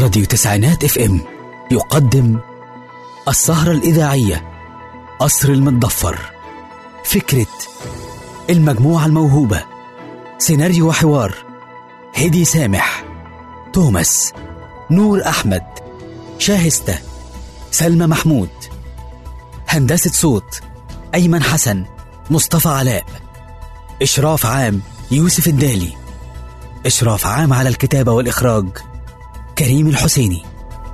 راديو تسعينات اف ام يقدم السهرة الإذاعية قصر المتضفر فكرة المجموعة الموهوبة سيناريو وحوار هدي سامح توماس نور أحمد شاهستة سلمى محمود هندسة صوت أيمن حسن مصطفى علاء إشراف عام يوسف الدالي إشراف عام على الكتابة والإخراج كريم الحسيني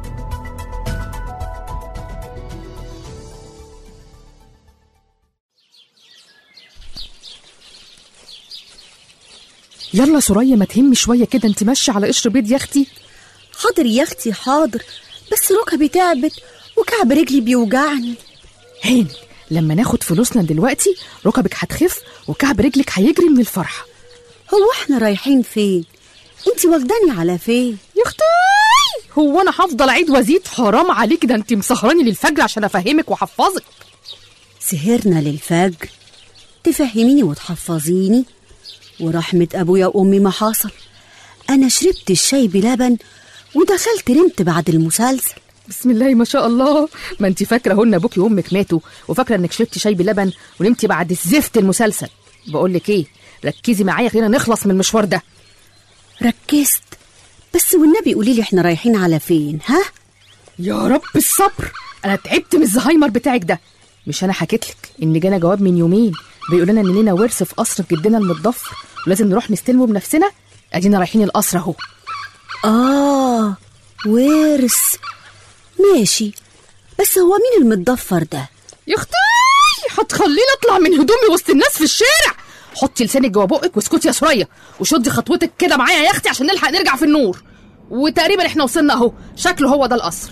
يلا سوريا ما تهمي شويه كده انت ماشيه على قشر بيض يا اختي حاضر يا اختي حاضر بس ركبي تعبت وكعب رجلي بيوجعني هين لما ناخد فلوسنا دلوقتي ركبك هتخف وكعب رجلك هيجري من الفرحه هو احنا رايحين فين انت واخداني على فين يا اختي هو انا هفضل اعيد وازيد حرام عليك ده انت مسهراني للفجر عشان افهمك واحفظك سهرنا للفجر تفهميني وتحفظيني ورحمة أبويا وأمي ما حصل أنا شربت الشاي بلبن ودخلت نمت بعد المسلسل بسم الله ما شاء الله ما انت فاكره هن ابوكي وامك ماتوا وفاكره انك شربتي شاي بلبن ونمتي بعد الزفت المسلسل بقول لك ايه ركزي معايا خلينا نخلص من المشوار ده ركزت بس والنبي قولي لي احنا رايحين على فين ها يا رب الصبر انا تعبت من الزهايمر بتاعك ده مش انا حكيت لك ان جانا جواب من يومين بيقول لنا ان لينا ورث في قصر جدنا المتضفر ولازم نروح نستلمه بنفسنا ادينا رايحين القصر اهو آه ورث ماشي بس هو مين المتضفر ده يا اختي هتخليني اطلع من هدومي وسط الناس في الشارع حطي لسانك جوا بقك واسكتي يا سوريا وشدي خطوتك كده معايا يا اختي عشان نلحق نرجع في النور وتقريبا احنا وصلنا اهو شكله هو ده القصر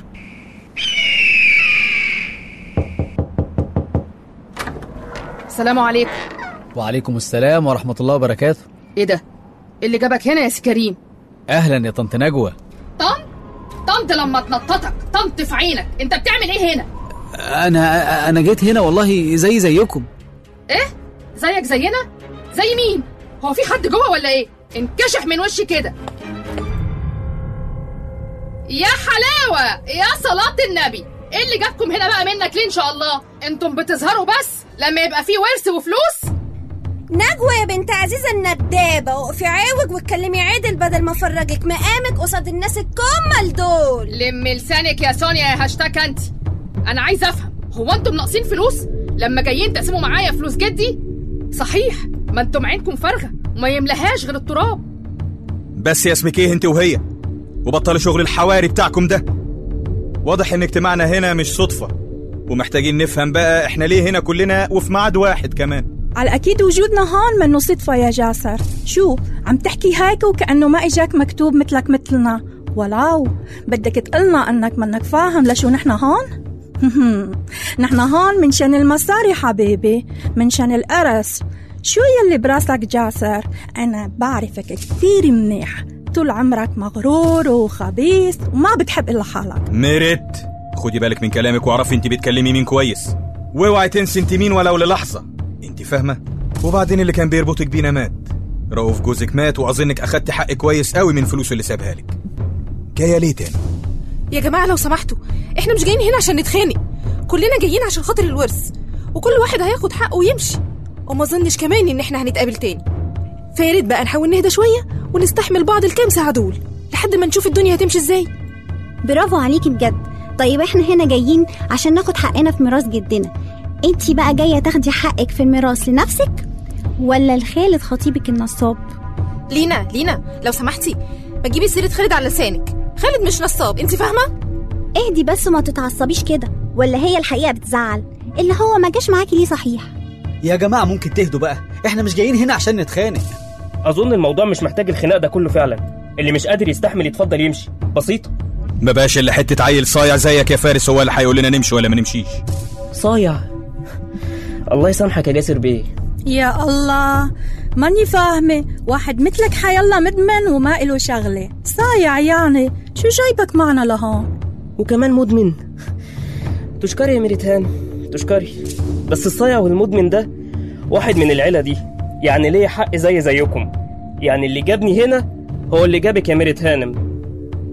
السلام عليكم وعليكم السلام ورحمة الله وبركاته ايه ده إيه اللي جابك هنا يا سي كريم أهلا يا طنط نجوى طنط طنط لما تنططك طنط في عينك انت بتعمل ايه هنا أنا أنا جيت هنا والله زي زيكم ايه زيك زينا زي مين هو في حد جوه ولا ايه انكشح من وشي كده يا حلاوة يا صلاة النبي ايه اللي جابكم هنا بقى منك ليه ان شاء الله انتم بتظهروا بس لما يبقى في ورث وفلوس نجوى يا بنت عزيزة الندابة وقفي عاوج واتكلمي عدل بدل ما افرجك مقامك قصاد الناس الكمل دول لم لسانك يا سونيا يا هاشتاج انت انا عايز افهم هو انتم ناقصين فلوس لما جايين تقسموا معايا فلوس جدي صحيح ما انتم عينكم فارغه وما يملهاش غير التراب بس يا اسمك ايه انت وهي وبطلوا شغل الحواري بتاعكم ده واضح ان اجتماعنا هنا مش صدفة ومحتاجين نفهم بقى احنا ليه هنا كلنا وفي ميعاد واحد كمان على أكيد وجودنا هون منه صدفة يا جاسر شو عم تحكي هيك وكأنه ما إجاك مكتوب مثلك مثلنا ولو بدك تقلنا أنك منك فاهم لشو نحن هون نحن هون من شان المصاري حبيبي من شان القرص شو يلي براسك جاسر أنا بعرفك كثير منيح طول عمرك مغرور وخبيث وما بتحب إلا حالك ميرت خدي بالك من كلامك واعرفي انت بتكلمي مين كويس واوعي تنسي انت مين ولو للحظة انت فاهمة وبعدين اللي كان بيربطك بينا مات رؤوف جوزك مات واظنك اخدت حق كويس قوي من فلوسه اللي سابها لك جايه ليه تاني يا جماعة لو سمحتوا احنا مش جايين هنا عشان نتخانق كلنا جايين عشان خاطر الورث وكل واحد هياخد حقه ويمشي وما اظنش كمان ان احنا هنتقابل تاني فيا ريت بقى نحاول نهدى شوية ونستحمل بعض الكام ساعة دول لحد ما نشوف الدنيا هتمشي ازاي برافو عليكي بجد طيب احنا هنا جايين عشان ناخد حقنا في ميراث جدنا انتي بقى جاية تاخدي حقك في الميراث لنفسك ولا لخالد خطيبك النصاب لينا لينا لو سمحتي ما تجيبي سيرة خالد على لسانك خالد مش نصاب انت فاهمة اهدي بس وما تتعصبيش كده ولا هي الحقيقة بتزعل اللي هو ما جاش معاكي ليه صحيح يا جماعة ممكن تهدوا بقى احنا مش جايين هنا عشان نتخانق اظن الموضوع مش محتاج الخناق ده كله فعلا اللي مش قادر يستحمل يتفضل يمشي بسيطه ما بقاش الا حتة عيل صايع زيك يا فارس هو اللي هيقول لنا نمشي ولا ما نمشيش صايع الله يسامحك يا جاسر بيه يا الله ماني فاهمة واحد مثلك حيالله مدمن وما إله شغلة صايع يعني شو جايبك معنا لهون وكمان مدمن تشكري يا ميريتهان تشكري بس الصايع والمدمن ده واحد من العيلة دي يعني ليه حق زي زيكم يعني اللي جابني هنا هو اللي جابك يا ميريت هانم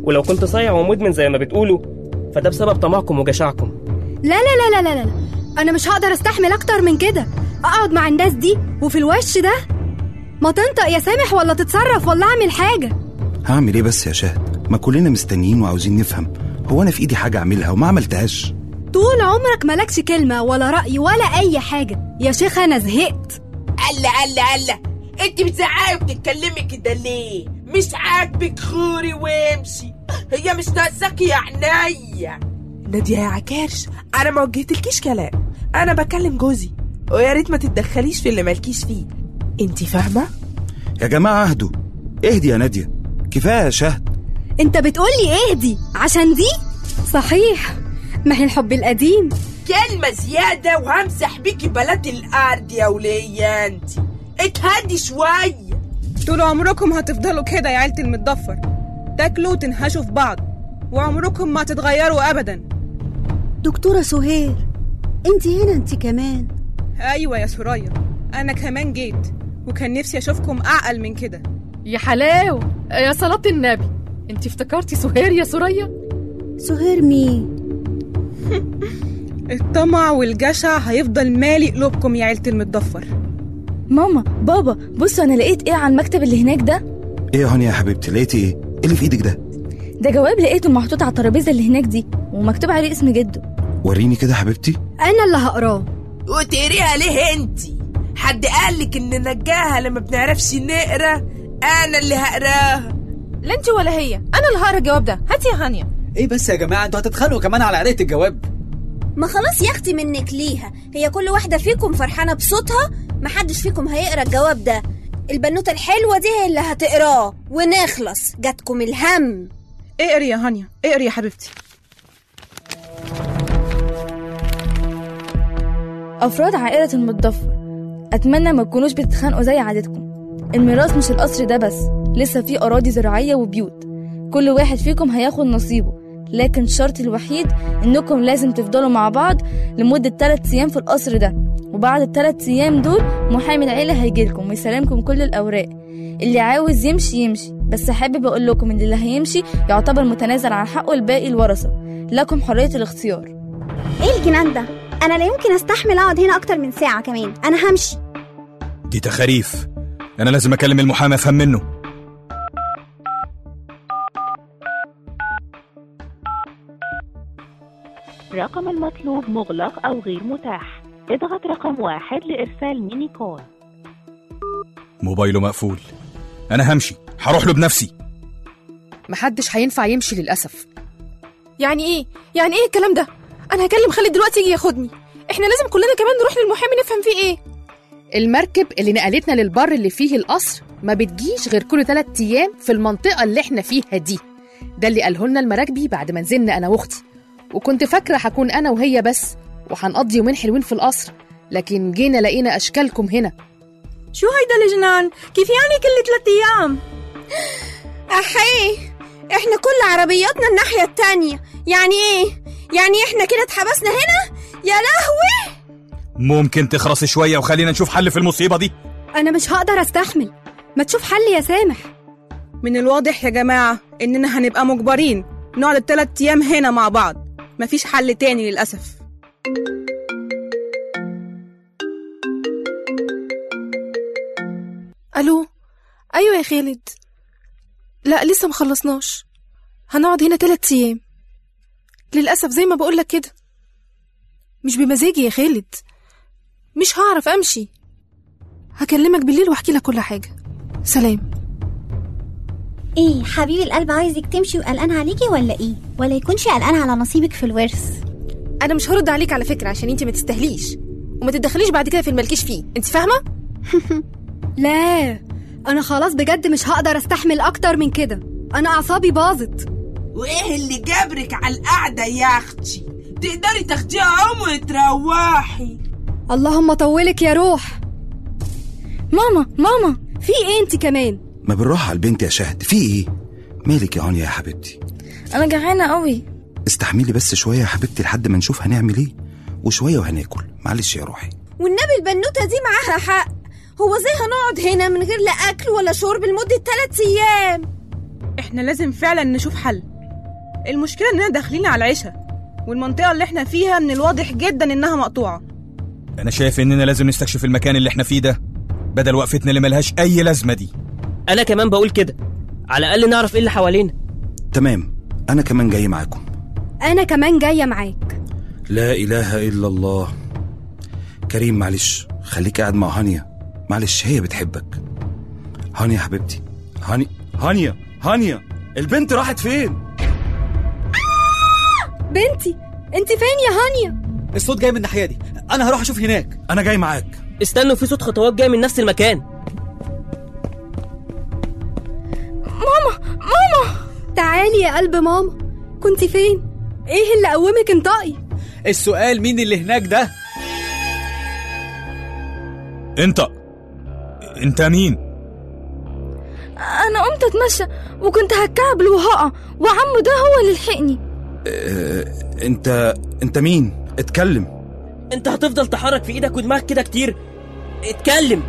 ولو كنت صايع ومدمن زي ما بتقولوا فده بسبب طمعكم وجشعكم لا لا لا لا لا لا انا مش هقدر استحمل اكتر من كده اقعد مع الناس دي وفي الوش ده ما تنطق يا سامح ولا تتصرف ولا اعمل حاجه هعمل ايه بس يا شهد ما كلنا مستنيين وعاوزين نفهم هو انا في ايدي حاجه اعملها وما عملتهاش طول عمرك مالكش كلمه ولا راي ولا اي حاجه يا شيخ انا زهقت الله الله الله انت بتزعقي وبتتكلمي كده ليه مش عاجبك خوري وامشي هي مش ناقصاكي يا عينيا نادية يا عكارش انا ما وجهتلكيش كلام انا بكلم جوزي ويا ريت ما تتدخليش في اللي مالكيش فيه انت فاهمه يا جماعه اهدوا اهدي يا ناديه كفايه يا شهد انت بتقولي اهدي عشان دي صحيح ما هي الحب القديم كلمة زيادة وهمسح بيكي بلاد الأرض يا ولية انت اتهدي شوية طول عمركم هتفضلوا كده يا عيلة المتضفر تاكلوا وتنهشوا في بعض وعمركم ما تتغيروا أبدا دكتورة سهير انت هنا انت كمان أيوة يا سوريا أنا كمان جيت وكان نفسي أشوفكم أعقل من كده يا حلاوة يا صلاة النبي انت افتكرتي سهير يا سوريا سهير مين الطمع والجشع هيفضل مالي قلوبكم يا عيلة المتضفر ماما بابا بصوا انا لقيت ايه على المكتب اللي هناك ده ايه يا هاني يا حبيبتي لقيتي ايه ايه اللي في ايدك ده ده جواب لقيته محطوط على الترابيزه اللي هناك دي ومكتوب عليه اسم جده وريني كده يا حبيبتي انا اللي هقراه وتقريها ليه انت حد قالك ان نجاها لما بنعرفش نقرا انا اللي هقراها لا انت ولا هي انا اللي هقرا الجواب ده هاتي يا هانيا ايه بس يا جماعه انتوا هتتخانقوا كمان على قرايه الجواب ما خلاص يا اختي منك ليها هي كل واحده فيكم فرحانه بصوتها محدش فيكم هيقرا الجواب ده البنوته الحلوه دي هي اللي هتقراه ونخلص جاتكم الهم اقري يا هانيا اقري يا حبيبتي افراد عائله المتضفر اتمنى ما تكونوش بتتخانقوا زي عادتكم الميراث مش القصر ده بس لسه في اراضي زراعيه وبيوت كل واحد فيكم هياخد نصيبه لكن الشرط الوحيد انكم لازم تفضلوا مع بعض لمدة 3 ايام في القصر ده وبعد الثلاث ايام دول محامي العيلة هيجيلكم ويسلمكم كل الاوراق اللي عاوز يمشي يمشي بس حابب اقول لكم ان اللي هيمشي يعتبر متنازل عن حقه الباقي الورثة لكم حرية الاختيار ايه الجنان ده انا لا يمكن استحمل اقعد هنا اكتر من ساعه كمان انا همشي دي تخاريف انا لازم اكلم المحامي افهم منه رقم المطلوب مغلق أو غير متاح اضغط رقم واحد لإرسال ميني كول موبايله مقفول انا همشي هروح له بنفسي محدش هينفع يمشي للأسف يعني ايه يعني ايه الكلام ده انا هكلم خالد دلوقتي يجي ياخدني احنا لازم كلنا كمان نروح للمحامي نفهم فيه ايه المركب اللي نقلتنا للبر اللي فيه القصر ما بتجيش غير كل ثلاث ايام في المنطقة اللي احنا فيها دي ده اللي قاله لنا المراكبي بعد ما نزلنا انا واختي وكنت فاكرة هكون انا وهي بس وهنقضي يومين حلوين في القصر لكن جينا لقينا اشكالكم هنا شو هيدا الجنان كيف يعني كل ثلاث ايام احي احنا كل عربياتنا الناحيه التانية يعني ايه يعني احنا كده اتحبسنا هنا يا لهوي ممكن تخرسي شويه وخلينا نشوف حل في المصيبه دي انا مش هقدر استحمل ما تشوف حل يا سامح من الواضح يا جماعة إننا هنبقى مجبرين نقعد التلات أيام هنا مع بعض مفيش حل تاني للأسف الو ايوه يا خالد لا لسه مخلصناش هنقعد هنا تلات ايام للاسف زي ما بقولك كده مش بمزاجي يا خالد مش هعرف امشي هكلمك بالليل واحكي لك كل حاجه سلام ايه حبيب القلب عايزك تمشي وقلقان عليكي ولا ايه ولا يكونش قلقان على نصيبك في الورث انا مش هرد عليك على فكره عشان انت ما تستاهليش وما تتدخليش بعد كده في الملكيش فيه انت فاهمه لا انا خلاص بجد مش هقدر استحمل اكتر من كده انا اعصابي باظت وايه اللي جبرك على القعده يا اختي تقدري تاخديها عم وتروحي اللهم طولك يا روح ماما ماما في ايه انت كمان ما بالراحه على البنت يا شهد في ايه مالك يا هانيا يا حبيبتي انا جعانه قوي استحملي بس شويه يا حبيبتي لحد ما نشوف هنعمل ايه وشويه وهناكل معلش يا روحي والنبي البنوته دي معاها حق هو ازاي هنقعد هنا من غير لا اكل ولا شرب لمده ثلاث ايام إحنا لازم فعلا نشوف حل المشكله اننا داخلين على العشاء والمنطقه اللي احنا فيها من الواضح جدا انها مقطوعه انا شايف اننا لازم نستكشف المكان اللي احنا فيه ده بدل وقفتنا اللي ملهاش اي لازمه دي انا كمان بقول كده على الاقل نعرف ايه اللي حوالينا تمام انا كمان جاي معاكم انا كمان جايه معاك لا اله الا الله كريم معلش خليك قاعد مع هانيا معلش هي بتحبك هانيا حبيبتي هاني هانيا هانيا البنت راحت فين بنتي انت فين يا هانيا الصوت جاي من الناحيه دي انا هروح اشوف هناك انا جاي معاك استنوا في صوت خطوات جاي من نفس المكان ماما ماما تعالي يا قلب ماما كنت فين ايه اللي قومك انطقي السؤال مين اللي هناك ده انت انت مين انا قمت اتمشى وكنت هتكعبل وهقع وعمو ده هو اللي لحقني اه انت انت مين اتكلم انت هتفضل تحرك في ايدك ودماغك كده كتير اتكلم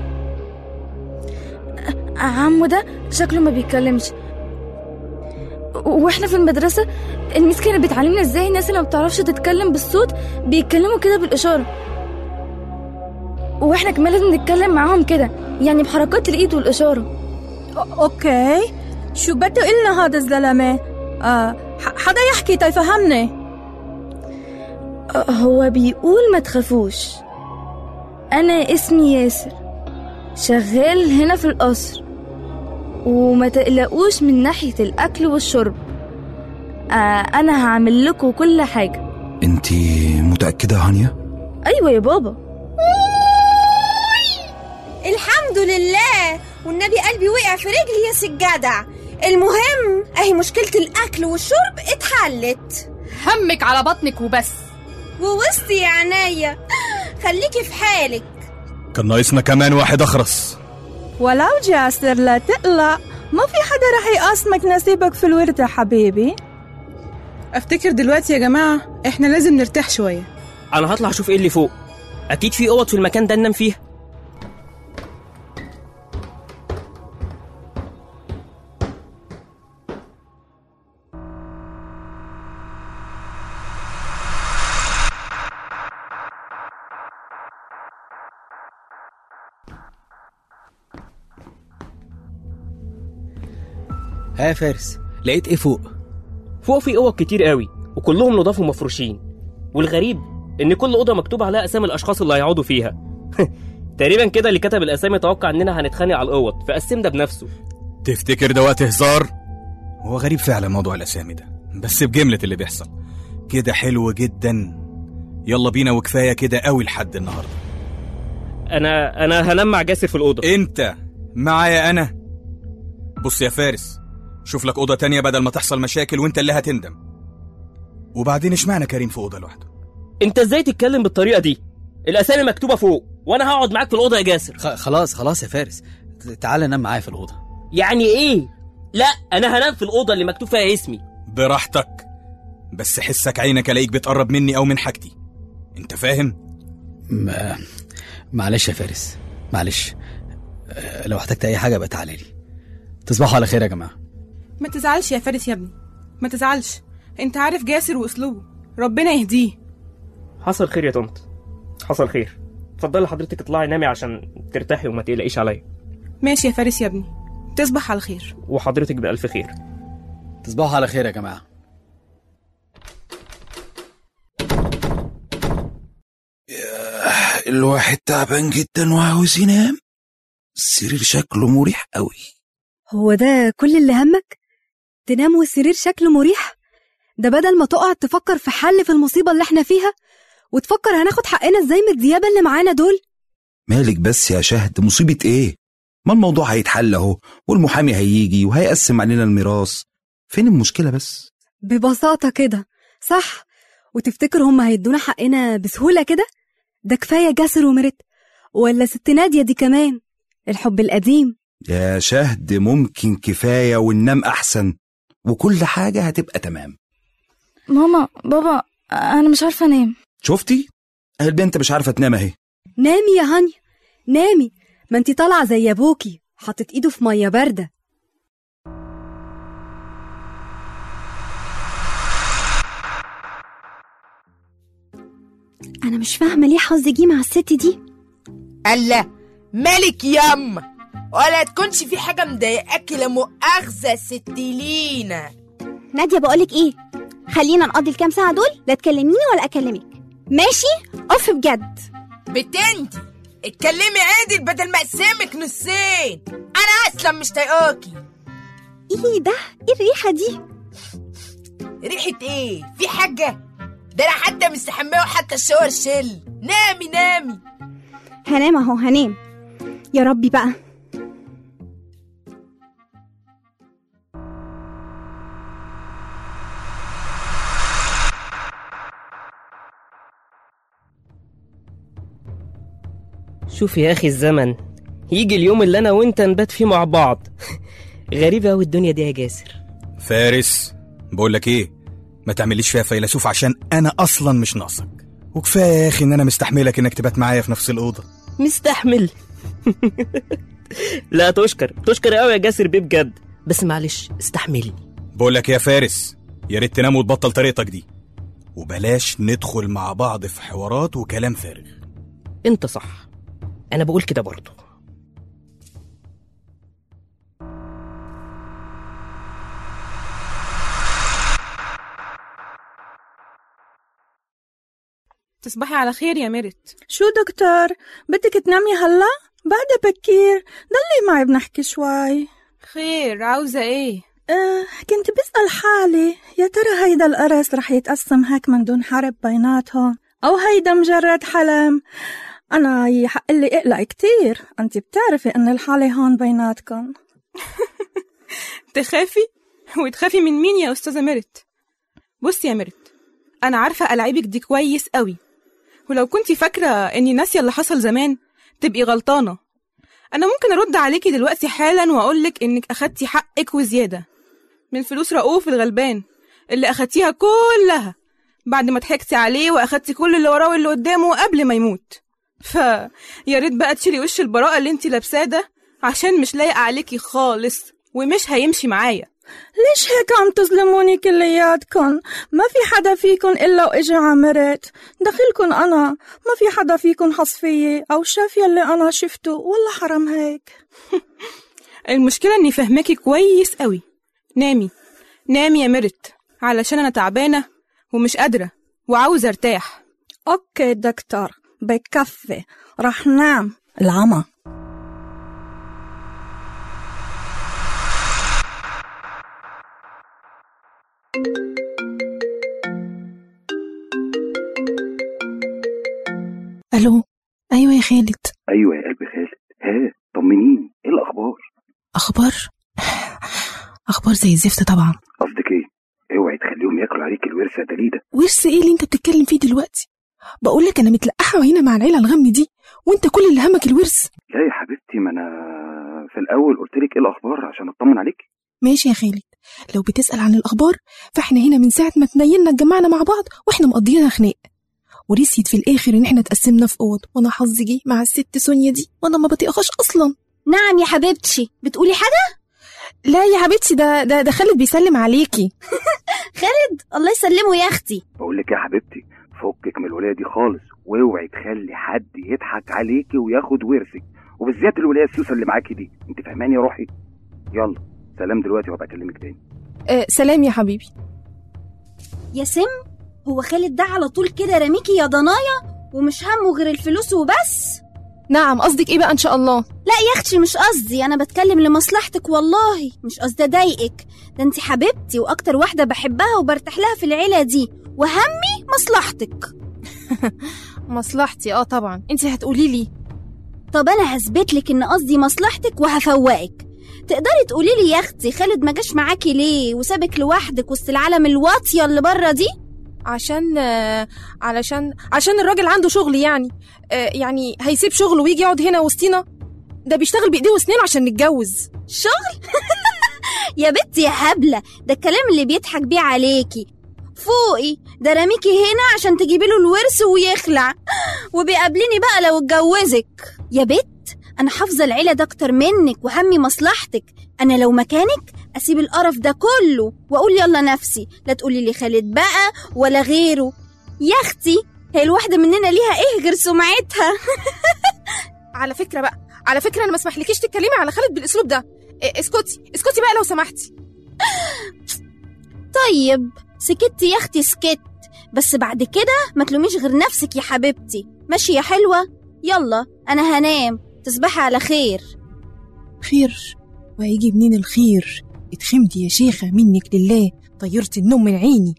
عمو ده شكله ما بيتكلمش واحنا في المدرسة الميس كانت بتعلمنا ازاي الناس اللي ما بتعرفش تتكلم بالصوت بيتكلموا كده بالإشارة واحنا كمان لازم نتكلم معاهم كده يعني بحركات الإيد والإشارة اوكي شو بده إلنا هذا الزلمة آه ح- حدا يحكي تيفهمني هو بيقول ما تخافوش أنا اسمي ياسر شغال هنا في القصر وما تقلقوش من ناحية الأكل والشرب آه أنا هعمل لكم كل حاجة انت متأكدة هانيا أيوة يا بابا الحمد لله والنبي قلبي وقع في رجلي يا سجادة المهم اهي مشكلة الأكل والشرب اتحلت همك على بطنك وبس ووسطي يا عينيا خليكي في حالك كان ناقصنا كمان واحد اخرس ولو جاسر لا تقلق ما في حدا رح يقاسمك نصيبك في الورد يا حبيبي افتكر دلوقتي يا جماعه احنا لازم نرتاح شويه انا هطلع اشوف ايه اللي فوق اكيد في اوض في المكان ده ننام فيها ها يا فارس لقيت ايه فوق فوق في اوض كتير قوي وكلهم نضاف ومفروشين والغريب ان كل اوضه مكتوب عليها اسامي الاشخاص اللي هيقعدوا فيها تقريبا كده اللي كتب الاسامي توقع اننا هنتخانق على الاوض فقسم ده بنفسه تفتكر ده وقت هزار هو غريب فعلا موضوع الاسامي ده بس بجمله اللي بيحصل كده حلو جدا يلا بينا وكفايه كده قوي لحد النهارده انا انا هنام مع جاسر في الاوضه انت معايا انا بص يا فارس شوف لك اوضه تانية بدل ما تحصل مشاكل وانت اللي هتندم وبعدين اشمعنى كريم في اوضه لوحده انت ازاي تتكلم بالطريقه دي الاسامي مكتوبه فوق وانا هقعد معاك في الاوضه يا جاسر خ- خلاص خلاص يا فارس تعال نام معايا في الاوضه يعني ايه لا انا هنام في الاوضه اللي مكتوب فيها اسمي براحتك بس حسك عينك الاقيك بتقرب مني او من حاجتي انت فاهم ما معلش يا فارس معلش آه، لو احتجت اي حاجه بقى تعالى لي تصبحوا على خير يا جماعه ما تزعلش يا فارس يا ابني ما تزعلش انت عارف جاسر واسلوبه ربنا يهديه حصل خير يا طنط حصل خير اتفضلي حضرتك اطلعي نامي عشان ترتاحي وما تقلقيش عليا ماشي يا فارس يا ابني تصبح على خير وحضرتك بألف خير تصبحوا على خير يا جماعه الواحد تعبان جدا وعاوز ينام السرير شكله مريح قوي هو ده كل اللي همك تنام والسرير شكله مريح ده بدل ما تقعد تفكر في حل في المصيبة اللي احنا فيها وتفكر هناخد حقنا ازاي من الديابة اللي معانا دول مالك بس يا شهد مصيبة ايه ما الموضوع هيتحل اهو والمحامي هيجي وهيقسم علينا الميراث فين المشكلة بس ببساطة كده صح وتفتكر هم هيدونا حقنا بسهولة كده ده كفاية جاسر ومرت ولا ست نادية دي كمان الحب القديم يا شهد ممكن كفاية وننام أحسن وكل حاجة هتبقى تمام ماما بابا أنا مش عارفة أنام شفتي؟ البنت مش عارفة تنام اهي نامي يا هانيا نامي ما انتي طالعة زي ابوكي حاطط ايده في مية باردة انا مش فاهمه ليه حظي جه مع الست دي الله مالك ياما ولا تكونش في حاجة مضايقاكي لا مؤاخذة ست لينا ناديه بقولك ايه خلينا نقضي الكام ساعه دول لا تكلميني ولا اكلمك ماشي اوف بجد بتنتي اتكلمي عدل بدل ما اقسمك نصين انا اصلا مش طايقاكي ايه ده ايه الريحه دي ريحة ايه في حاجة ده انا حتى مستحميه وحتى الشاور شل نامي نامي هنام اهو هنام يا ربي بقى شوف يا اخي الزمن يجي اليوم اللي انا وانت نبات فيه مع بعض غريبة أوي الدنيا دي يا جاسر فارس بقول لك ايه ما تعمليش فيها فيلسوف عشان انا اصلا مش ناقصك وكفايه يا اخي ان انا مستحملك انك تبات معايا في نفس الاوضه مستحمل لا تشكر تشكر قوي يا جاسر بيه بجد بس معلش استحملني بقول لك يا فارس يا ريت تنام وتبطل طريقتك دي وبلاش ندخل مع بعض في حوارات وكلام فارغ انت صح انا بقول كده برضه تصبحي على خير يا ميرت شو دكتور بدك تنامي هلا بعد بكير ضلي معي بنحكي شوي خير عاوزة ايه آه كنت بسأل حالي يا ترى هيدا القرص رح يتقسم هيك من دون حرب بيناتهم أو هيدا مجرد حلم أنا يحق لي اقلق كتير أنت بتعرفي إن الحالة هون بيناتكم تخافي وتخافي من مين يا أستاذة ميرت بصي يا ميرت أنا عارفة ألعابك دي كويس قوي ولو كنتي فاكرة إني ناسية اللي حصل زمان تبقي غلطانة أنا ممكن أرد عليكي دلوقتي حالا وأقولك إنك أخدتي حقك وزيادة من فلوس رؤوف الغلبان اللي أخدتيها كلها بعد ما ضحكتي عليه وأخدتي كل اللي وراه واللي قدامه قبل ما يموت ف يا ريت بقى تشيلي وش البراءة اللي انتي لابساه ده عشان مش لايق عليكي خالص ومش هيمشي معايا ليش هيك عم تظلموني كلياتكم ما في حدا فيكم إلا وإجا عمرت دخلكن أنا ما في حدا فيكم حص فيي أو شاف يلي أنا شفته والله حرام هيك المشكلة إني فهماكي كويس قوي نامي نامي يا ميرت علشان أنا تعبانة ومش قادرة وعاوزة أرتاح أوكي دكتور بكفي رح نام العمى الو ايوه يا خالد ايوه يا قلبي خالد ها طمنيني ايه الاخبار اخبار اخبار زي الزفت طبعا قصدك ايه اوعي تخليهم ياكلوا عليك الورثه يا دليده ورث ايه اللي انت بتتكلم فيه دلوقتي بقول لك انا متلقحه وهنا مع العيله الغم دي وانت كل اللي همك الورث لا يا حبيبتي ما انا في الاول قلت لك ايه الاخبار عشان اطمن عليك ماشي يا خالد لو بتسأل عن الأخبار فإحنا هنا من ساعة ما تنيلنا اتجمعنا مع بعض وإحنا مقضيينها خناق ورسيت في الآخر إن إحنا اتقسمنا في أوض وأنا حظي جه مع الست سونيا دي وأنا ما بطيقهاش أصلا نعم يا حبيبتي بتقولي حاجة؟ لا يا حبيبتي ده ده ده خالد بيسلم عليكي خالد الله يسلمه يا أختي بقول لك يا حبيبتي فكك من الولايه دي خالص واوعي تخلي حد يضحك عليكي وياخد ورثك وبالذات الولايه السوسه اللي معاكي دي انت فاهماني يا روحي يلا سلام دلوقتي وابقى اكلمك تاني آه سلام يا حبيبي يا سم هو خالد ده على طول كده رميكي يا ضنايا ومش همه غير الفلوس وبس نعم قصدك إيه بقى إن شاء الله لا يا اختي مش قصدي انا بتكلم لمصلحتك والله مش قصدي اضايقك ده انت حبيبتي واكتر واحده بحبها وبرتاح لها في العيله دي وهمي مصلحتك مصلحتي اه طبعا انت هتقولي لي طب انا هثبت لك ان قصدي مصلحتك وهفوقك تقدري تقولي لي يا اختي خالد ما جاش معاكي ليه وسابك لوحدك وسط العالم الواطيه اللي بره دي عشان آه علشان عشان الراجل عنده شغل يعني آه يعني هيسيب شغله ويجي يقعد هنا وسطينا ده بيشتغل بايديه وسنينه عشان نتجوز شغل يا بنتي يا هبله ده الكلام اللي بيضحك بيه عليكي فوقي ده رميكي هنا عشان تجيبي له الورث ويخلع وبيقابلني بقى لو اتجوزك يا بت انا حافظه العيله ده اكتر منك وهمي مصلحتك انا لو مكانك اسيب القرف ده كله واقول يلا نفسي لا تقولي لي خالد بقى ولا غيره يا اختي هي الواحدة مننا ليها ايه غير سمعتها على فكره بقى على فكره انا ما اسمحلكيش تتكلمي على خالد بالاسلوب ده إيه، اسكتي اسكتي بقى لو سمحتي طيب سكتي يا اختي سكت بس بعد كده ما تلوميش غير نفسك يا حبيبتي ماشي يا حلوة يلا انا هنام تصبحي على خير خير وهيجي منين الخير اتخمتي يا شيخة منك لله طيرت النوم من عيني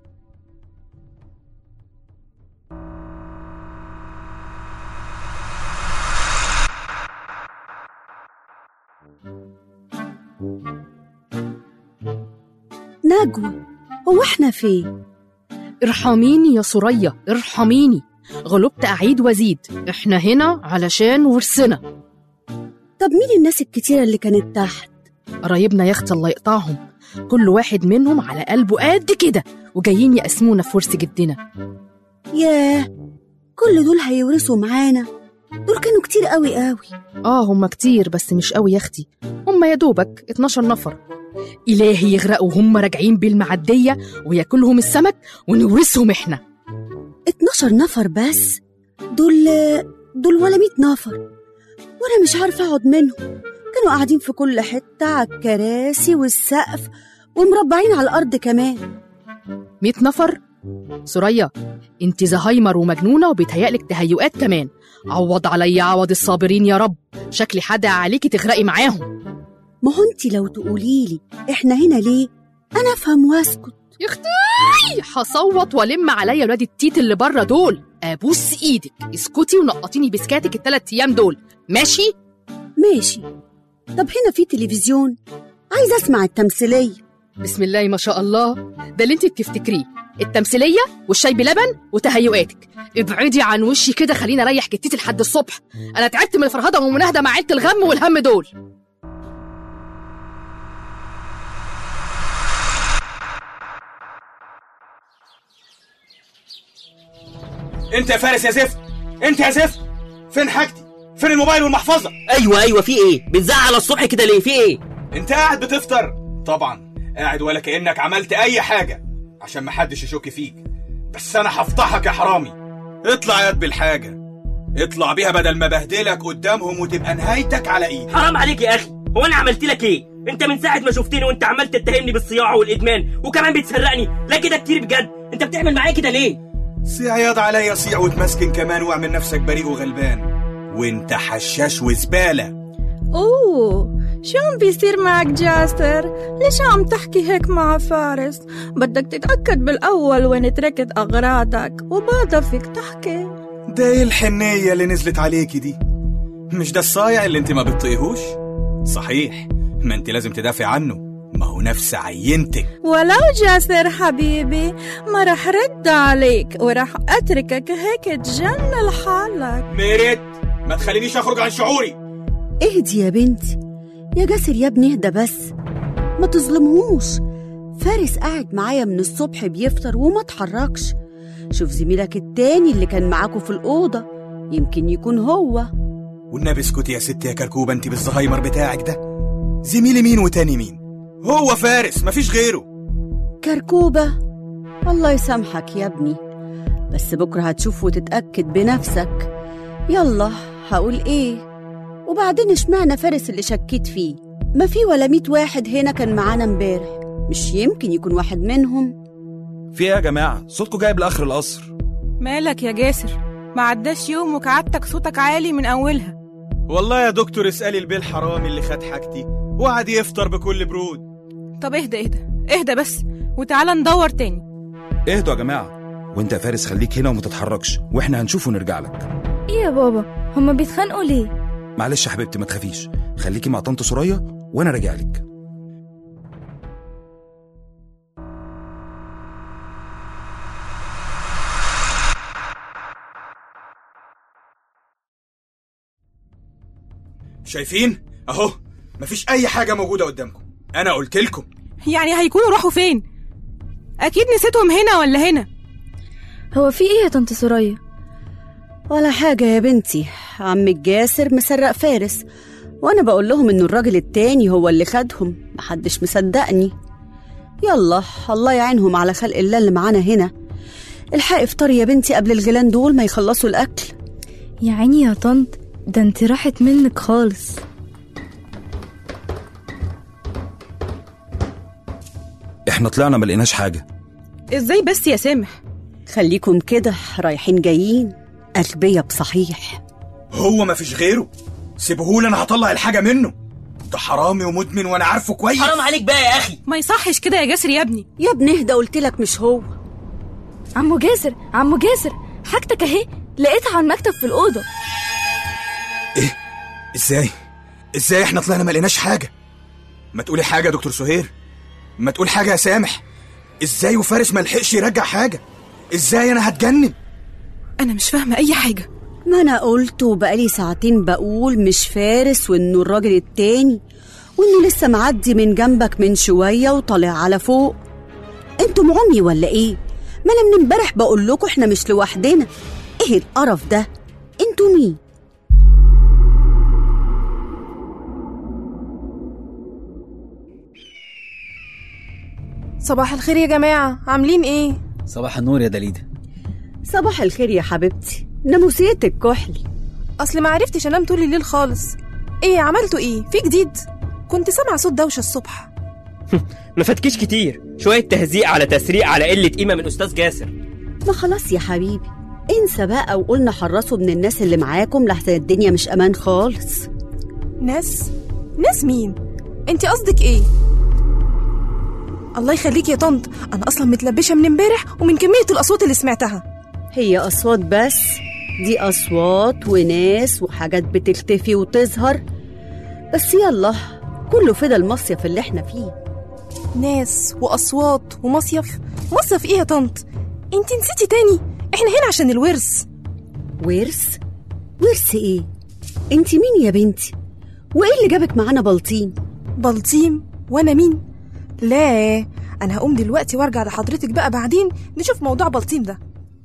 نجوى هو احنا فين ارحميني يا سوريا ارحميني غلبت أعيد وزيد احنا هنا علشان ورثنا طب مين الناس الكتيرة اللي كانت تحت قرايبنا يا اختي الله يقطعهم كل واحد منهم على قلبه قد كده وجايين يقسمونا في ورث جدنا ياه كل دول هيورثوا معانا دول كانوا كتير قوي قوي اه هم كتير بس مش قوي يا اختي هم يا دوبك 12 نفر إلهي يغرقوا وهم راجعين بالمعدية وياكلهم السمك ونورثهم احنا 12 نفر بس دول دول ولا 100 نفر وانا مش عارفه اقعد منهم كانوا قاعدين في كل حته على الكراسي والسقف ومربعين على الارض كمان 100 نفر سوريا انت زهايمر ومجنونة وبيتهيألك تهيؤات كمان عوض عليا عوض الصابرين يا رب شكلي حدا عليكي تغرقي معاهم ما هو انت لو تقولي لي احنا هنا ليه انا افهم واسكت يا اختي هصوت والم عليا ولاد التيت اللي بره دول ابوس ايدك اسكتي ونقطيني بسكاتك التلات ايام دول ماشي ماشي طب هنا في تلفزيون عايزه اسمع التمثيليه بسم الله ما شاء الله ده اللي انت بتفتكريه التمثيليه والشاي بلبن وتهيؤاتك ابعدي عن وشي كده خليني اريح كتيتي لحد الصبح انا تعبت من الفرهده والمناهده مع عيله الغم والهم دول انت يا فارس يا زفت انت يا زفت فين حاجتي فين الموبايل والمحفظه ايوه ايوه في ايه بتزعل الصبح كده ليه في ايه انت قاعد بتفطر طبعا قاعد ولا كانك عملت اي حاجه عشان محدش يشك فيك بس انا هفضحك يا حرامي اطلع يد بالحاجه اطلع بيها بدل ما بهدلك قدامهم وتبقى نهايتك على ايدي حرام عليك يا اخي هو انا عملت لك ايه انت من ساعه ما شفتني وانت عمال تتهمني بالصياعه والادمان وكمان بتسرقني لا كده كتير بجد انت بتعمل معايا كده ليه صيع ياض عليا صيع وتمسكن كمان واعمل نفسك بريء وغلبان وانت حشاش وزباله اوه شو عم بيصير معك جاسر؟ ليش عم تحكي هيك مع فارس؟ بدك تتأكد بالأول وين تركت أغراضك وبعدها فيك تحكي ده ايه الحنيه اللي نزلت عليكي دي مش ده الصايع اللي انت ما بتطيقهوش صحيح ما انت لازم تدافع عنه ما هو نفس عينتك ولو جاسر حبيبي ما رح رد عليك ورح أتركك هيك تجن لحالك ميرت ما تخلينيش اخرج عن شعوري اهدي يا بنتي يا جاسر يا ابني اهدى بس ما تظلمهوش فارس قاعد معايا من الصبح بيفطر وما اتحركش شوف زميلك التاني اللي كان معاكوا في الأوضة يمكن يكون هو والنبي اسكتي يا ست يا كركوبه انت بالزهايمر بتاعك ده زميلي مين وتاني مين هو فارس مفيش غيره كركوبة الله يسامحك يا ابني بس بكرة هتشوف وتتأكد بنفسك يلا هقول ايه وبعدين اشمعنى فارس اللي شكيت فيه ما في ولا ميت واحد هنا كان معانا امبارح مش يمكن يكون واحد منهم في ايه يا جماعه صوتكم جايب لاخر القصر مالك يا جاسر ما عداش يوم وكعدتك صوتك عالي من أولها والله يا دكتور اسألي البيه الحرامي اللي خد حاجتي وقعد يفطر بكل برود طب اهدى اهدى اهدى بس وتعالى ندور تاني اهدوا يا جماعه وانت يا فارس خليك هنا وما تتحركش واحنا هنشوف ونرجع لك ايه يا بابا هما بيتخانقوا ليه معلش يا حبيبتي ما تخافيش خليكي مع طنط سوريا وانا راجع لك شايفين اهو مفيش اي حاجه موجوده قدامكم انا قلت لكم يعني هيكونوا راحوا فين اكيد نسيتهم هنا ولا هنا هو في ايه يا طنط سوريا ولا حاجة يا بنتي عم الجاسر مسرق فارس وأنا بقول لهم إنه الراجل التاني هو اللي خدهم محدش مصدقني يلا الله يعينهم على خلق الله اللي معانا هنا الحقي افطري يا بنتي قبل الجيران دول ما يخلصوا الاكل يا عيني يا طنط ده انت راحت منك خالص احنا طلعنا ما لقيناش حاجه ازاي بس يا سامح خليكم كده رايحين جايين اغبياء بصحيح هو مفيش غيره سيبهولي انا هطلع الحاجه منه ده حرامي ومدمن وانا عارفه كويس حرام عليك بقى يا اخي ما يصحش كده يا جاسر يا ابني يا ابني اهدى قلت لك مش هو عمو جاسر عمو جاسر حاجتك اهي لقيتها على المكتب في الاوضه ازاي ازاي احنا طلعنا ما لقيناش حاجه ما تقولي حاجه يا دكتور سهير ما تقول حاجه يا سامح ازاي وفارس ما لحقش يرجع حاجه ازاي انا هتجنن انا مش فاهمه اي حاجه ما انا قلت وبقالي ساعتين بقول مش فارس وانه الراجل التاني وانه لسه معدي من جنبك من شويه وطالع على فوق انتم عمي ولا ايه ما انا من امبارح بقول لكم احنا مش لوحدنا ايه القرف ده انتوا مين صباح الخير يا جماعة عاملين ايه؟ صباح النور يا دليده صباح الخير يا حبيبتي ناموسيتك كحل اصل ما عرفتش انام طول الليل خالص ايه عملتوا ايه؟ في جديد؟ كنت سامعة صوت دوشة الصبح ما فاتكيش كتير شوية تهزيق على تسريع على قلة قيمة من أستاذ جاسر ما خلاص يا حبيبي انسى بقى وقلنا حرصوا من الناس اللي معاكم لحسن الدنيا مش امان خالص ناس؟ ناس مين؟ انت قصدك ايه؟ الله يخليك يا طنط انا اصلا متلبشه من امبارح ومن كميه الاصوات اللي سمعتها هي اصوات بس دي اصوات وناس وحاجات بتختفي وتظهر بس يلا كله فدا المصيف اللي احنا فيه ناس واصوات ومصيف مصيف ايه يا طنط انت نسيتي تاني احنا هنا عشان الورث ورث ورث ايه انت مين يا بنتي وايه اللي جابك معانا بلطيم بلطيم وانا مين لا انا هقوم دلوقتي وارجع لحضرتك بقى بعدين نشوف موضوع بلطيم ده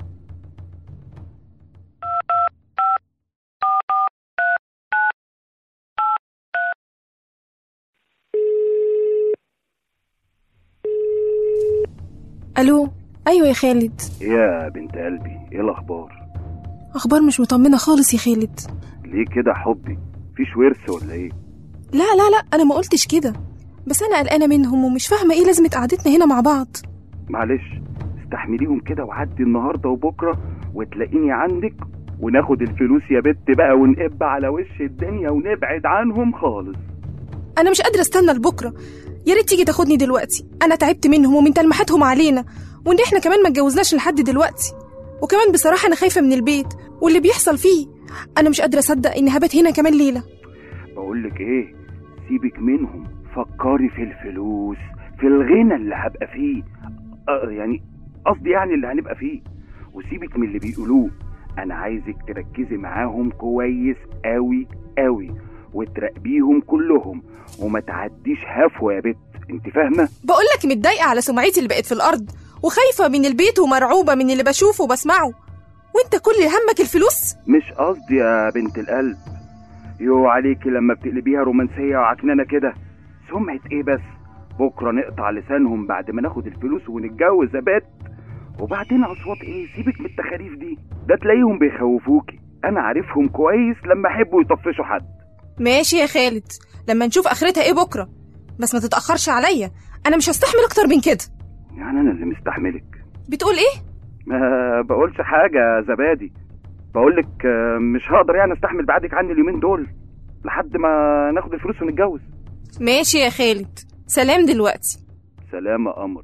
الو ايوه يا خالد يا بنت قلبي ايه الاخبار اخبار مش مطمنه خالص يا خالد ليه كده حبي فيش ورث ولا ايه لا لا لا انا ما قلتش كده بس انا قلقانه منهم ومش فاهمه ايه لازمه قعدتنا هنا مع بعض معلش استحمليهم كده وعدي النهارده وبكره وتلاقيني عندك وناخد الفلوس يا بت بقى ونقب على وش الدنيا ونبعد عنهم خالص انا مش قادره استنى لبكره يا ريت تيجي تاخدني دلوقتي انا تعبت منهم ومن تلمحاتهم علينا وان احنا كمان ما اتجوزناش لحد دلوقتي وكمان بصراحه انا خايفه من البيت واللي بيحصل فيه انا مش قادره اصدق اني هبات هنا كمان ليله بقولك ايه سيبك منهم فكري في الفلوس في الغنى اللي هبقى فيه آه يعني قصدي يعني اللي هنبقى فيه وسيبك من اللي بيقولوه انا عايزك تركزي معاهم كويس قوي قوي وتراقبيهم كلهم وما تعديش هفوه يا بت انت فاهمه بقول لك متضايقه على سمعتي اللي بقت في الارض وخايفه من البيت ومرعوبه من اللي بشوفه وبسمعه وانت كل همك الفلوس مش قصدي يا بنت القلب يو عليكي لما بتقلبيها رومانسيه وعكنانه كده سمعه ايه بس بكره نقطع لسانهم بعد ما ناخد الفلوس ونتجوز يا بت وبعدين اصوات ايه سيبك من التخاريف دي ده تلاقيهم بيخوفوكي انا عارفهم كويس لما يحبوا يطفشوا حد ماشي يا خالد لما نشوف اخرتها ايه بكره بس ما تتاخرش عليا انا مش هستحمل اكتر من كده يعني انا اللي مستحملك بتقول ايه ما بقولش حاجه يا زبادي بقولك آه، مش هقدر يعني استحمل بعدك عني اليومين دول لحد ما ناخد الفلوس ونتجوز ماشي يا خالد سلام دلوقتي سلام يا قمر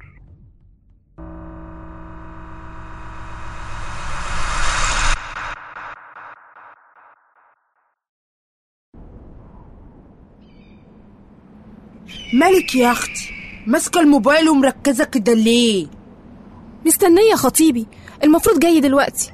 مالك يا اختي ماسكه الموبايل ومركزه كده ليه مستنيه خطيبي المفروض جاي دلوقتي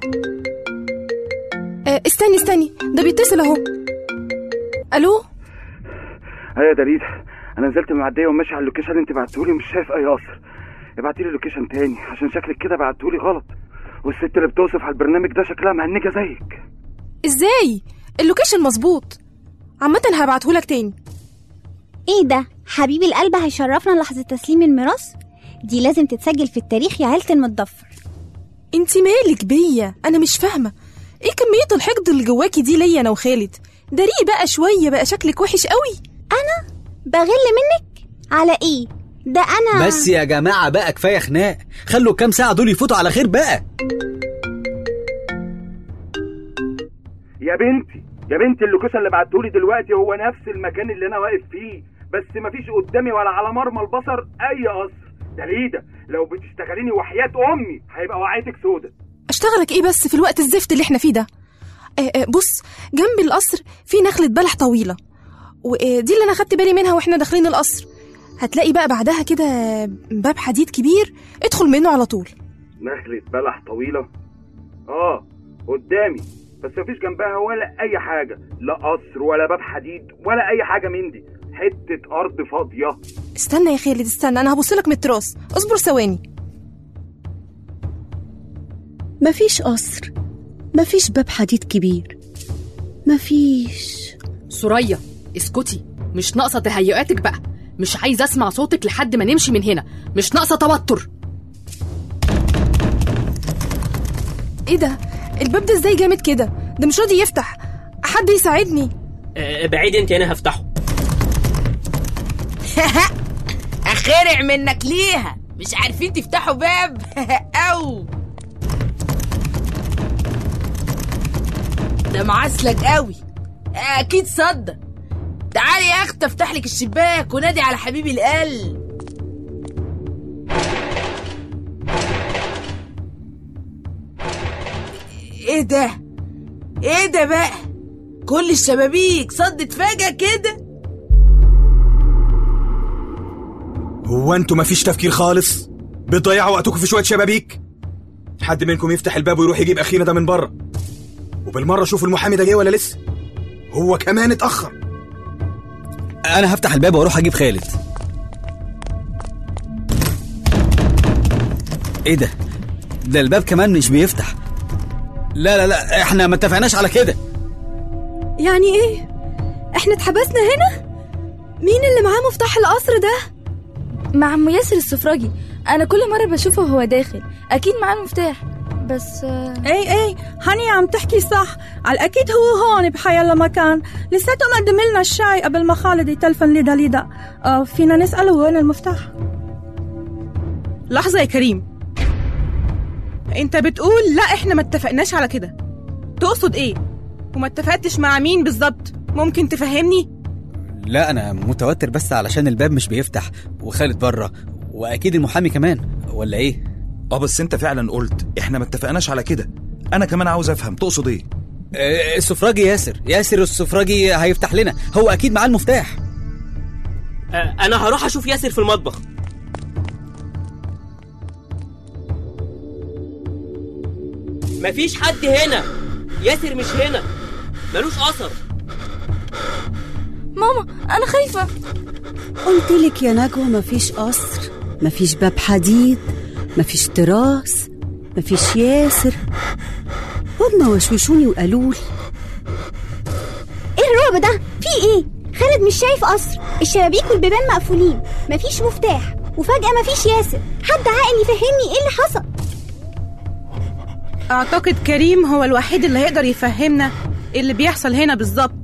آه استني استني ده بيتصل اهو الو ايوه يا دليل انا نزلت من المعديه وماشي على اللوكيشن اللي انت بعتهولي مش شايف اي اثر ابعتي لي اللوكيشن تاني عشان شكلك كده بعتهولي غلط والست اللي بتوصف على البرنامج ده شكلها مهنجه زيك ازاي اللوكيشن مظبوط عامه هبعتهولك تاني ايه ده حبيب القلب هيشرفنا لحظة تسليم الميراث دي لازم تتسجل في التاريخ يا عيلة المتضفر انت مالك بيا انا مش فاهمه ايه كميه الحقد اللي جواكي دي ليا انا وخالد ده ريق بقى شويه بقى شكلك وحش قوي انا بغل منك على ايه ده انا بس يا جماعه بقى كفايه خناق خلوا الكام ساعه دول يفوتوا على خير بقى يا بنتي يا بنتي اللوكيشن اللي بعتهولي دلوقتي هو نفس المكان اللي انا واقف فيه بس مفيش قدامي ولا على مرمى البصر اي قصر دليده لو بتشتغليني وحياة امي هيبقى وعيتك سودة اشتغلك ايه بس في الوقت الزفت اللي احنا فيه ده آه آه بص جنب القصر في نخلة بلح طويلة ودي اللي انا خدت بالي منها واحنا داخلين القصر هتلاقي بقى بعدها كده باب حديد كبير ادخل منه على طول نخلة بلح طويلة اه قدامي بس مفيش جنبها ولا اي حاجة لا قصر ولا باب حديد ولا اي حاجة من دي حتة ارض فاضية استنى يا خالد استنى انا هبصلك من التراس اصبر ثواني مفيش قصر مفيش باب حديد كبير مفيش سوريا اسكتي مش ناقصه تهيؤاتك بقى مش عايزه اسمع صوتك لحد ما نمشي من هنا مش ناقصه توتر ايه ده الباب ده ازاي جامد كده ده مش راضي يفتح حد يساعدني آه، بعيد انت انا هفتحه اخرع منك ليها مش عارفين تفتحوا باب او ده معسلك قوي اكيد صدق تعالي يا اخت افتح لك الشباك ونادي على حبيب القلب ايه ده ايه ده بقى كل الشبابيك صدت فجأة كده هو انتوا مفيش تفكير خالص بتضيعوا وقتكم في شويه شبابيك حد منكم يفتح الباب ويروح يجيب اخينا ده من بره وبالمره شوف المحامي ده جه ولا لسه هو كمان اتاخر انا هفتح الباب واروح اجيب خالد ايه ده ده الباب كمان مش بيفتح لا لا لا احنا ما اتفقناش على كده يعني ايه احنا اتحبسنا هنا مين اللي معاه مفتاح القصر ده مع عم ياسر السفراجي انا كل مره بشوفه وهو داخل اكيد معاه المفتاح بس اي اي هاني عم تحكي صح على الاكيد هو هون بحيلا مكان لساته مقدم لنا الشاي قبل ما خالد يتلفن لدليدا آه فينا نساله وين المفتاح لحظة يا كريم انت بتقول لا احنا ما اتفقناش على كده تقصد ايه وما اتفقتش مع مين بالظبط ممكن تفهمني لا انا متوتر بس علشان الباب مش بيفتح وخالد بره واكيد المحامي كمان ولا ايه اه بس انت فعلا قلت احنا ما اتفقناش على كده انا كمان عاوز افهم تقصد ايه آه، السفراجي ياسر ياسر السفراجي هيفتح لنا هو اكيد معاه المفتاح آه، انا هروح اشوف ياسر في المطبخ مفيش حد هنا ياسر مش هنا ملوش اثر ماما انا خايفه قلت لك يا نجوى مفيش قصر مفيش باب حديد مفيش تراس مفيش ياسر هما وشوشوني وقالوا لي ايه الرعب ده في ايه خالد مش شايف قصر الشبابيك والبيبان مقفولين مفيش مفتاح وفجأة مفيش ياسر حد عاقل يفهمني ايه اللي حصل اعتقد كريم هو الوحيد اللي هيقدر يفهمنا إيه اللي بيحصل هنا بالظبط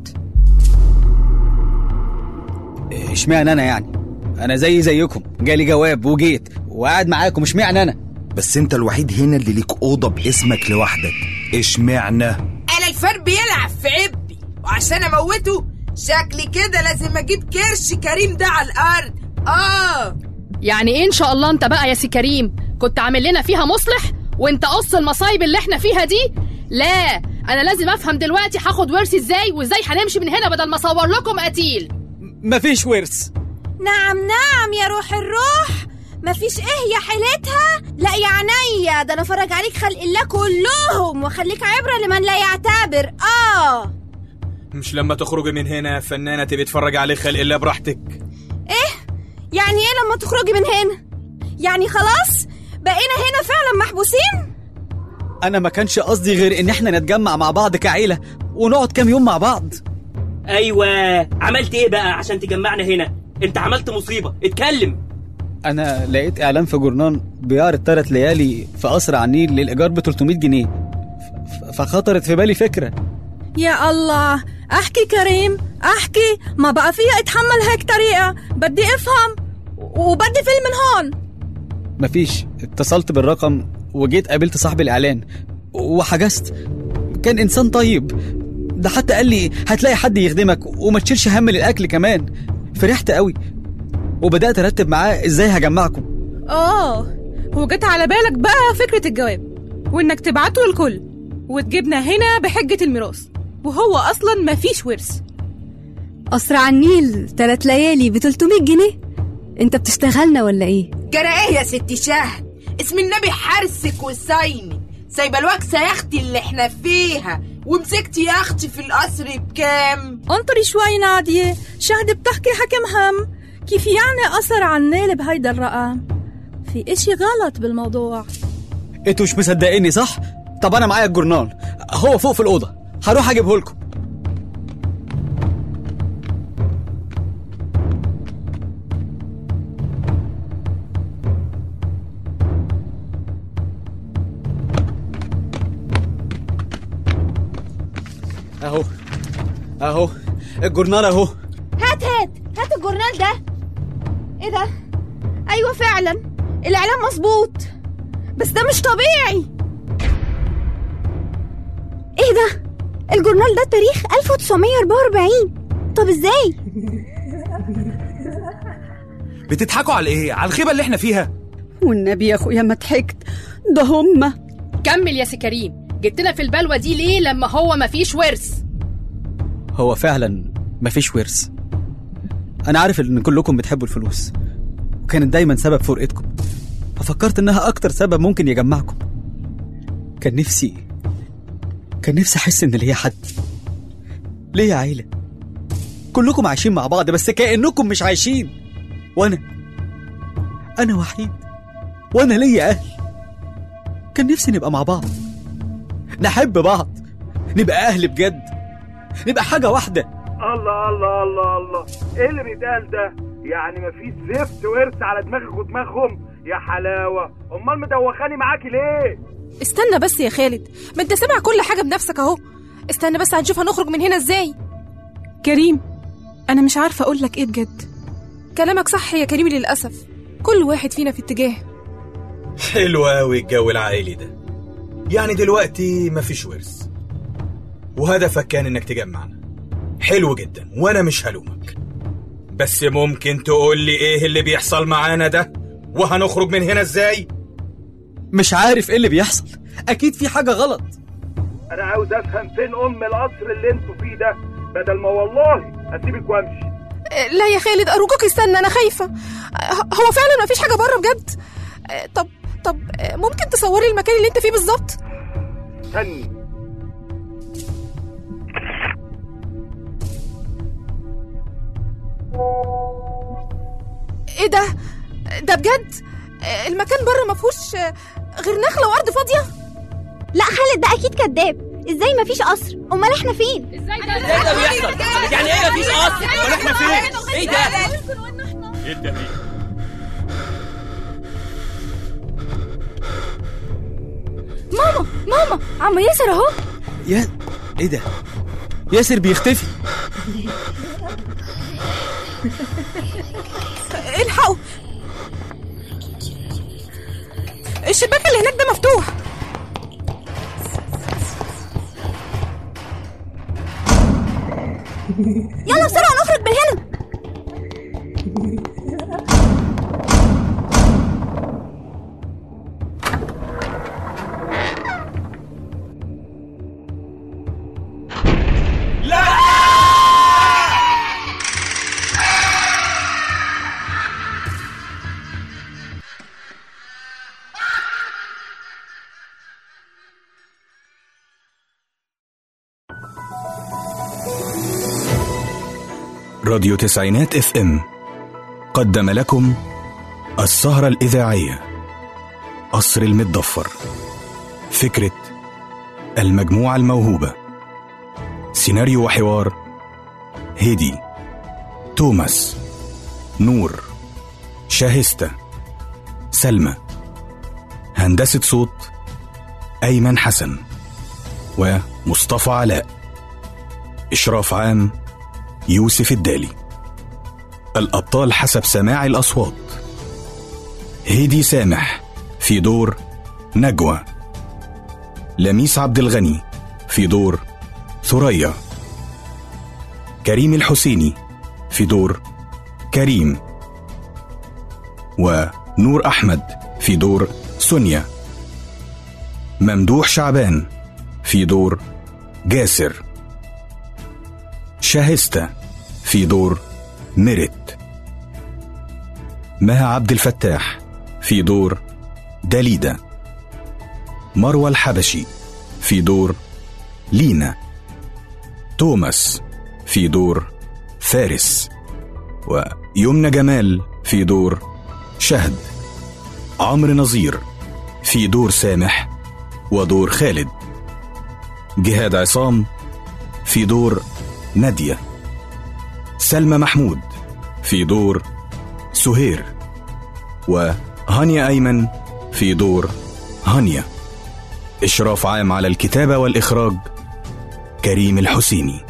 اشمعنى انا يعني انا زي زيكم جالي جواب وجيت وقاعد معاكم اشمعنى انا بس انت الوحيد هنا اللي ليك اوضه باسمك لوحدك اشمعنى انا الفار بيلعب في عبي وعشان اموته شكلي كده لازم اجيب كرش كريم ده على الارض اه يعني ايه ان شاء الله انت بقى يا سي كريم كنت عامل لنا فيها مصلح وانت قص المصايب اللي احنا فيها دي لا انا لازم افهم دلوقتي هاخد ورثي ازاي وازاي هنمشي من هنا بدل ما اصور لكم قتيل مفيش ورث نعم نعم يا روح الروح مفيش ايه يا حيلتها لا يا عينيا ده انا فرج عليك خلق الله كلهم واخليك عبره لمن لا يعتبر اه مش لما تخرجي من هنا يا فنانه تبي تتفرج عليه خلق الله براحتك ايه يعني ايه لما تخرجي من هنا يعني خلاص بقينا هنا فعلا محبوسين انا ما كانش قصدي غير ان احنا نتجمع مع بعض كعيله ونقعد كام يوم مع بعض ايوه عملت ايه بقى عشان تجمعنا هنا انت عملت مصيبه اتكلم انا لقيت اعلان في جورنان بيعرض ثلاث ليالي في قصر على النيل للايجار ب 300 جنيه ف- فخطرت في بالي فكره يا الله احكي كريم احكي ما بقى فيها اتحمل هيك طريقة بدي افهم وبدي فيلم من هون مفيش اتصلت بالرقم وجيت قابلت صاحب الاعلان وحجزت كان انسان طيب ده حتى قال لي هتلاقي حد يخدمك وما تشيلش هم للاكل كمان فرحت قوي وبدات ارتب معاه ازاي هجمعكم اه وجت على بالك بقى فكرة الجواب وإنك تبعته للكل وتجيبنا هنا بحجة الميراث وهو أصلا مفيش ورث قصر على النيل تلات ليالي ب 300 جنيه انت بتشتغلنا ولا ايه جرى ايه يا ست شهد اسم النبي حرسك وصايني سايبه الوكسه يا اختي اللي احنا فيها ومسكتي يا اختي في القصر بكام انطري شوي نادية شهد بتحكي حكم هم كيف يعني قصر على النيل بهيدا الرقم في اشي غلط بالموضوع انتوا مش مصدقيني صح طب انا معايا الجورنال هو فوق في الاوضه هروح اجيبه لكم اهو اهو الجورنال اهو هات هات هات الجورنال ده ايه ده ايوه فعلا الاعلان مظبوط بس ده مش طبيعي ايه ده الجورنال ده تاريخ 1944 طب ازاي بتضحكوا على ايه على الخيبه اللي احنا فيها والنبي يا اخويا ما ضحكت ده هما كمل يا سي كريم جبتنا في البلوه دي ليه لما هو مفيش ورث هو فعلا مفيش ورث انا عارف ان كلكم بتحبوا الفلوس وكانت دايما سبب فرقتكم ففكرت انها اكتر سبب ممكن يجمعكم كان نفسي كان نفسي احس ان ليا حد ليا عيله كلكم عايشين مع بعض بس كانكم مش عايشين وانا انا وحيد وانا ليا اهل كان نفسي نبقى مع بعض نحب بعض نبقى اهل بجد نبقى حاجه واحده الله الله الله الله ايه اللي بيتقال ده يعني مفيش زفت ورث على دماغك ودماغهم يا حلاوه امال مدوخاني معاكي ليه استنى بس يا خالد ما انت سامع كل حاجة بنفسك اهو استنى بس هنشوف هنخرج من هنا ازاي كريم أنا مش عارفة أقول لك إيه بجد كلامك صح يا كريم للأسف كل واحد فينا في اتجاه حلو قوي الجو العائلي ده يعني دلوقتي مفيش ورث وهدفك كان انك تجمعنا حلو جدا وانا مش هلومك بس ممكن تقول لي ايه اللي بيحصل معانا ده وهنخرج من هنا ازاي مش عارف ايه اللي بيحصل اكيد في حاجه غلط انا عاوز افهم فين ام القصر اللي انتوا فيه ده بدل ما والله اسيبك وامشي آه، لا يا خالد أرجوك استنى أنا خايفة آه، هو فعلا مفيش حاجة بره بجد آه، طب طب آه، ممكن تصوري المكان اللي انت فيه بالظبط استني ايه ده ده بجد آه، المكان بره مفهوش آه، غير نخلة وأرض فاضية لا خالد ده اكيد كذاب ازاي مفيش قصر امال احنا فين ازاي ايه ده بيحصل؟ يعني ايه مفيش قصر؟ امال احنا فين؟ ايه ده؟ ايه ده ماما ماما عم ياسر اهو يا ايه ده ياسر بيختفي الحقوا الشباك اللي هناك ده مفتوح يلا بسرعه نخرج من هنا راديو تسعينات اف ام قدم لكم السهرة الإذاعية قصر المتضفر فكرة المجموعة الموهوبة سيناريو وحوار هيدي توماس نور شاهستة سلمى هندسة صوت أيمن حسن ومصطفى علاء إشراف عام يوسف الدالي الأبطال حسب سماع الأصوات هيدي سامح في دور نجوى لميس عبد الغني في دور ثريا كريم الحسيني في دور كريم ونور أحمد في دور سونيا ممدوح شعبان في دور جاسر شاهستة في دور ميرت مها عبد الفتاح في دور داليدا مروى الحبشي في دور لينا توماس في دور فارس ويمنى جمال في دور شهد عمرو نظير في دور سامح ودور خالد جهاد عصام في دور نادية سلمى محمود في دور سهير وهانيا أيمن في دور هانيا إشراف عام على الكتابة والإخراج كريم الحسيني